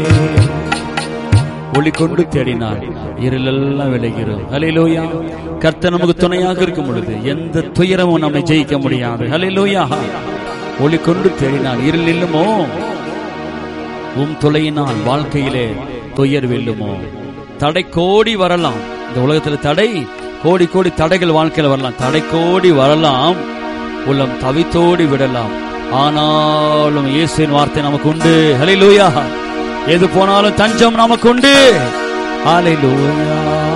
ஒளி கொண்டு தேடினார் இருளெல்லாம் விளைகிறோம் ஹalleluya கர்த்தர் நமக்கு துணையாக இருக்கும் பொழுது எந்த துயரமும் நம்மை ஜெயிக்க முடியாது ஹalleluya ஒளி கொண்டு தேடினார் இருள் இல்லமோ உம் துளையினால் வாழ்க்கையிலே துயர் வெல்லுமோ தடை கோடி வரலாம் இந்த உலகத்துல தடை கோடி கோடி தடைகள் வாழ்க்கையில வரலாம் தடை கோடி வரலாம் உள்ளம் தவித்தோடி விடலாம் ஆனாலும் இயேசுவின் வார்த்தை நமக்கு உண்டு ஹalleluya எது போனாலும் தஞ்சம் நமக்கு உண்டு ஹalleluya